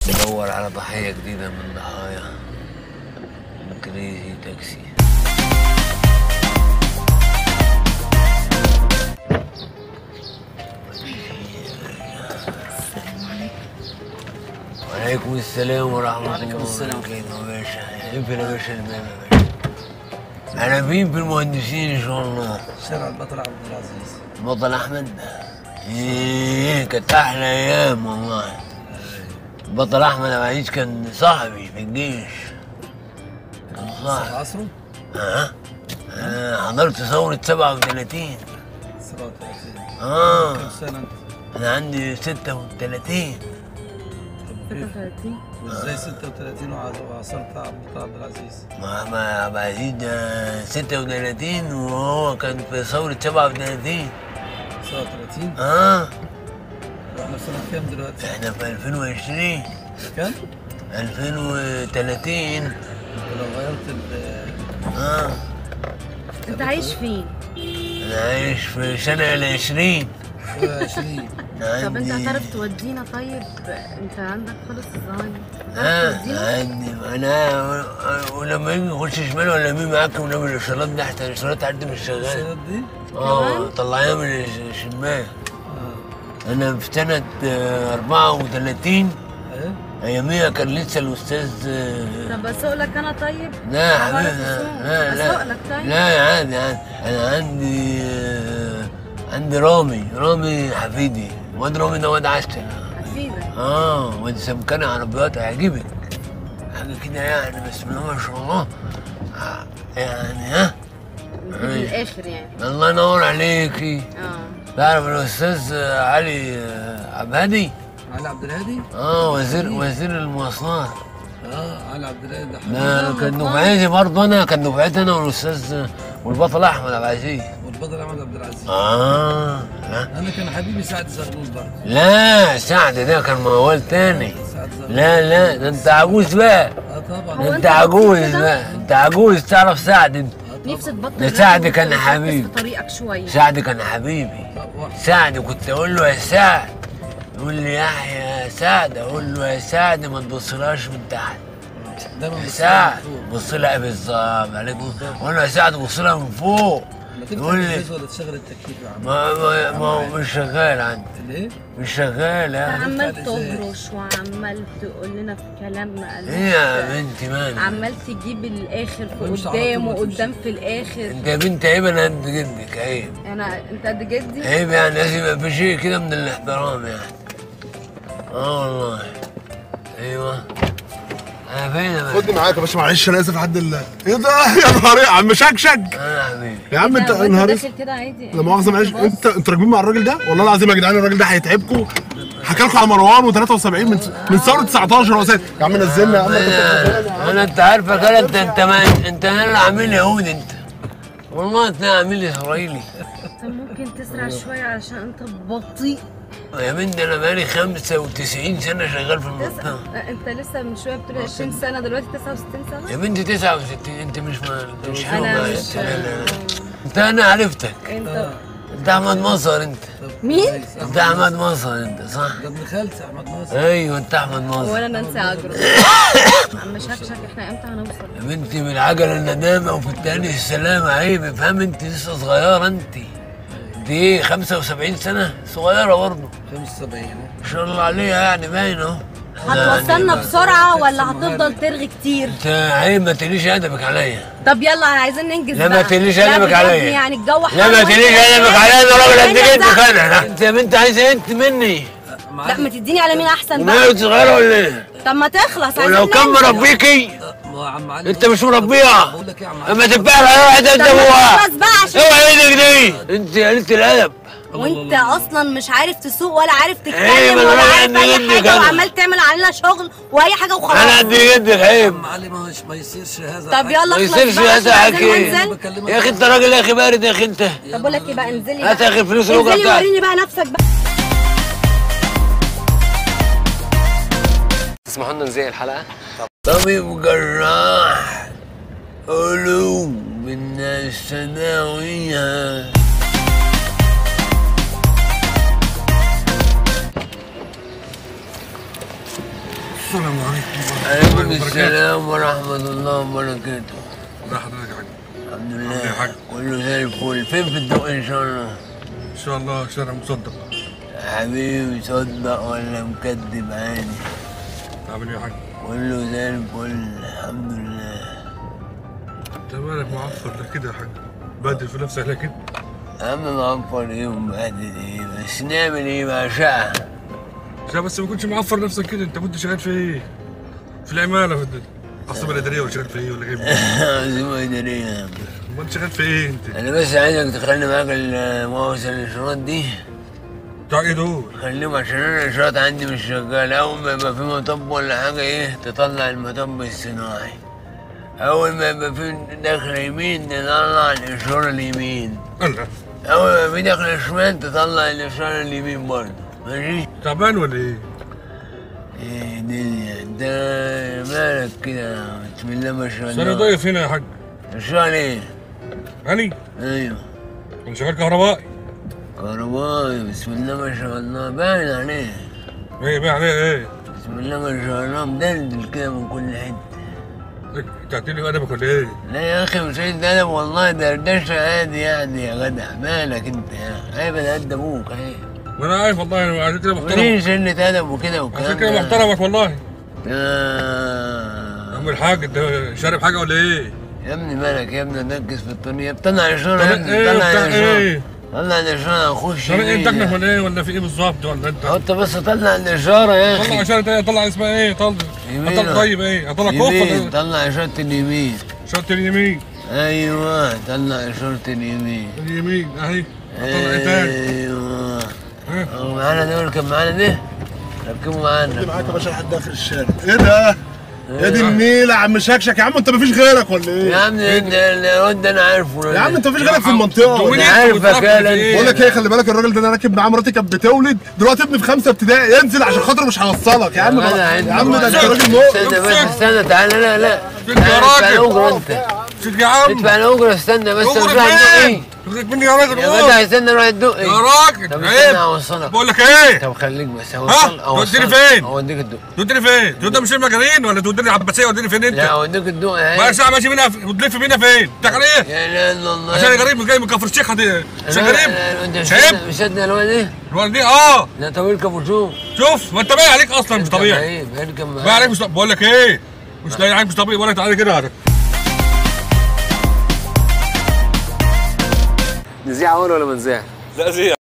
بدور على ضحية جديدة من ضحايا كريزي تاكسي وعليكم السلام ورحمة وعليكم الله السلام. وبركاته يا باشا اقفل يا باشا الباب يا باشا أنا مين في المهندسين إن شاء الله شارع البطل عبد العزيز بطل احمد ايه كانت احلى ايام والله بطل احمد عبد العزيز كان صاحبي في الجيش كان صح صاحبي عصره ها آه حضرت ثورة 37 37 اه كم سنة انت؟ انا عندي 36 طب كيف؟ 36 وازاي 36 وع- وعصرت عبد عبد العزيز؟ ما ما عبد العزيز ده 36 وهو كان في ثورة 37 37 اه واحنا في سنة كام دلوقتي؟ احنا في 2020 كم؟ 2030 انت لو غيرت ال اه انت عايش فين؟ انا عايش في سنة العشرين 20 طب انت عندي- هتعرف تودينا طيب انت عندك خالص الزهايمر اه هتعرف تودينا؟ عندي انا ولما يجي يخش شمال ولا يمين معاك ونعمل الاشارات دي احسن الاشارات عندي مش شغاله السنة دي؟ اه كمان؟ طلعيها من الشمال اه انا في سنه آه، 34 ايه؟ اياميها كان لسه الاستاذ آه، طب اسوق لك انا طيب؟ لا يا بعرف حبيبي أسوق. لا اسوق لا لك طيب؟ لا يا عادي عادي انا عندي آه، عندي رامي رامي حفيدي واد رامي ده واد عسل هفيدك اه واد سمكان عربيات هيعجبك حاجه كده يعني بسم الله ما شاء الله آه، يعني ها في الاخر يعني الله ينور عليكي اه تعرف الاستاذ علي آه، عبادي علي عبد الهادي؟ اه وزير وزير المواصلات اه علي عبد الهادي ده لا حبيبي كان دفعتي برضه انا كان دفعتي انا والاستاذ والبطل احمد عبد العزيز والبطل احمد عبد العزيز اه لا انا كان حبيبي سعد زغلول برضه لا سعد ده كان موال تاني سعد زغلول لا لا ده انت عجوز بقى اه طبعا هو انت أنت عجوز كده؟ بقى انت عجوز تعرف سعد انت نفسي تبطل ده راب سعد كان وتركز حبيب. في طريقك شويه سعد كان حبيبي طب واحد سعد كنت اقول له يا سعد يقول لي يحيى يا سعد اقول له يا سعد ما تبصلهاش من تحت دايما يا بس سعد فوق. بص لها بالظبط عليكم اقول له يا سعد بص لها من فوق ما تفتح يقول لي الجهاز ولا تشغل التكييف يا عم ما ما ما هو مش شغال عندي ليه؟ مش شغال يا عمال هتفتح الإزاز. تهرش وعمال تقول لنا في كلام ما قالوش. ايه يا بنتي مالك عمال تجيب الاخر في مش على قدام طول ما وقدام في الاخر انت يا بنت عيب انا قد جدك عيب انا انت قد جدي عيب يعني لازم يبقى في شيء كده من الاحترام يعني اه والله ايوه انا فين يا باشا؟ خدني معاك يا باشا معلش انا اسف لحد ال ايه ده يا نهار ايه يا عم شكشك انا يا حبيبي يا عم انت ده يا نهار وانت اسود داخل كده عادي لا مؤاخذه معلش بص. انت انتوا راكبين مع الراجل ده والله العظيم يا جدعان الراجل ده هيتعبكم حكى لكم على مروان و73 من من ثوره 19 هو ساعة يا عم نزلنا يا عم انا انا انت عارفك انا انت انت ما انت انا اللي عامل يهودي انت والله انت عامل اسرائيلي طب ممكن تسرع شويه علشان انت بطيء يا بنتي انا بقالي 95 سنه شغال في المنطقه تسعة انت لسه من شويه بتقول 20 سنه دلوقتي 69 سنه يا بنتي 69 انت مش ما انت مش حلو انا معايا. مش لا لا لا. انت انا عرفتك انت انت احمد مصر انت مين؟ انت احمد مصر انت صح ده ابن خالتي احمد ناصر ايوه انت احمد مصر وانا نانسي عجرم عم شكشك احنا امتى هنوصل؟ يا بنتي من العجله الندامه وفي التاني السلامه عيب افهم انت لسه صغيره انت انت ايه 75 سنه صغيره برضه 75 ما شاء الله عليها يعني باين اهو هتوصلنا بسرعه ولا هتفضل ترغي كتير؟ انت عيب ما تقليش ادبك عليا طب يلا عايزين ننجز لا ما بقى. تقليش لا ادبك بجد عليا يعني الجو حر لا ما وانت تقليش ادبك قاعد. عليا انا راجل قد الدنيا جدك زحمة. انا انت يا بنت عايزه انت مني لا ما تديني على مين احسن بقى ومالك صغيره ولا ايه؟ طب ما تخلص عايزين ولو كان ننزل. مربيكي ما هو يا عم علي انت مش مربيها بقول لك ايه يا عم علي اما تبقى على واحد انت طب ما ابوها تخلص بقى عشان اوعى ايدك دي انت قلت الادب وانت اصلا مش عارف تسوق ولا عارف ايه، تتكلم ما انا ولا رايح عارف اي عند جدك حاجه انا. وعمال تعمل علينا شغل واي حاجه انا وخلاص قد جدك يا عيب عم علي ما هوش- ما يصيرش هذا طب يلا ما اخلص يصيرش بقى هذا عشان عايزين حكي. ننزل يا اخي انت راجل يا اخي بارد يا اخي انت طب بقول لك ايه بقى انزلي هات بقى. يا اخي الفلوس الاجره انزلي بتاعتك وريني بقى نفسك بقى تسمحوا لنا نزيق الحلقه طبيب جراح قلوب الناس تداويها السلام عليكم عليكم السلام ورحمة الله وبركاته لا حضرتك يا حاج الحمد عامل إيه يا حاج؟ لله كله زي الفل فين في الدق ان شاء الله ان شاء الله شارع مصدق حبيبي صدق ولا مكدب عادي عامل ايه يا حاج كله زي الفل الحمد لله انت مالك معفر ده كده يا حاج بادل في نفسك لكن يا عم معفر ايه ومبهدل ايه بس نعمل ايه بقى شقة لا بس ما كنتش معفر نفسك كده انت كنت شغال في ايه؟ في العماله في العاصمه الاداريه ولا شغال في ايه ولا جايب عزيمة إدارية يا عم امال شغال في ايه انت؟ أنا بس عايزك تخلي معاك المواصل الإشارات دي بتاع ايه دول؟ خليهم عشان أنا الإشارات عندي مش شغال أول ما يبقى في مطب ولا حاجة إيه تطلع المطب الصناعي أول ما يبقى في دخل يمين تطلع الإشارة اليمين الله أول ما في دخل شمال تطلع الإشارة اليمين برضه ماشي؟ تعبان ولا ايه؟ إيه دنيا أنت مالك كده بسم الله ما شاء بس انا الله ضيف هنا يا حاج شغال إيه؟ هاني أيوه انا شغال كهربائي كهربائي بسم الله ما شاء الله باين عليه ايه بقى عليه ايه؟ بسم الله ما شاء الله مدلدل كده من كل حته انت هتقولي ادبك ولا ايه؟ لا يا اخي مش عايز ادب والله دردشه عادي يعني يا جدع مالك انت يا عيب انا قد ابوك عيب ما انا عارف والله انا عشان كده محترم وليه سنة ادب وكده والكلام عشان كده ده؟ محترمك والله يا عم الحاج انت شارب حاجه ولا ايه؟ يا ابني مالك يا ابني ركز في الطريق طلع الاشاره طب يا ابني ايه طلع بتاع الاشاره ايه؟ طلع الاشاره اخش طب ايه يمين. بتاعك ولا ايه ولا في ايه بالظبط ولا انت؟ انت بس طلع الاشاره يا طلع اخي اشاره ايه طلع اسمها ايه طلع يمين. اطلع طيب ايه اطلع يمين كفر طلع اشاره اليمين اشاره اليمين ايوه طلع اشاره اليمين اليمين اهي اطلع ايه تاني ايوه ها؟ هو معانا ده ولا كان معانا ده؟ ركبوا معانا معاك يا باشا لحد اخر الشارع ايه ده؟ يا دي النيلة يا عم شكشك يا عم انت مفيش غيرك ولا يا ايه؟ عم ده- ده الواد ده انا عارفه يا عم انت مفيش غيرك في المنطقة دول- بقول أنا عارفك يا لن- لك ايه خلي بالك الراجل ده انا راكب معاه مراتي كانت بتولد دلوقتي ابني في خمسة ابتدائي انزل عشان خاطر مش هوصلك يا عم يا عم ده انت راجل مؤمن استنى بس استنى تعالى لا لا فين يا ادفع راجل؟ الاجره انت شوف يا عم ادفع الاجره استنى بس اجرة روح الدقي فين؟ تغرق مني يا راجل يا قول. جدع استنى روح الدقي يا راجل طب استنى عيب اوصلك بقول لك ايه؟ طب خليك بس ها؟ اوصل توديني فين؟ اوديك الدقي توديني فين؟ توديني مش المجانين ولا توديني العباسيه توديني فين لا انت؟ اوديك الدقي بقى اهي ساعه ماشي منها وتلف بينا فين؟ انت على ايه؟ يا لا الا الله عشان أنا غريب جاي من كفر الشيخ هت- عشان لا، غريب لا، انت مش شايب مش قد الواد ايه؟ الولد دي اه ده طويل كابوشو شوف ما انت باين عليك اصلا مش طبيعي اركب اركب باين عليك مش طبيعي بقول لك ايه مش لاقي عليك مش طبيعي بقول لك تعالى كده هاتك نذيع اول ولا ما نذيع؟ لا زي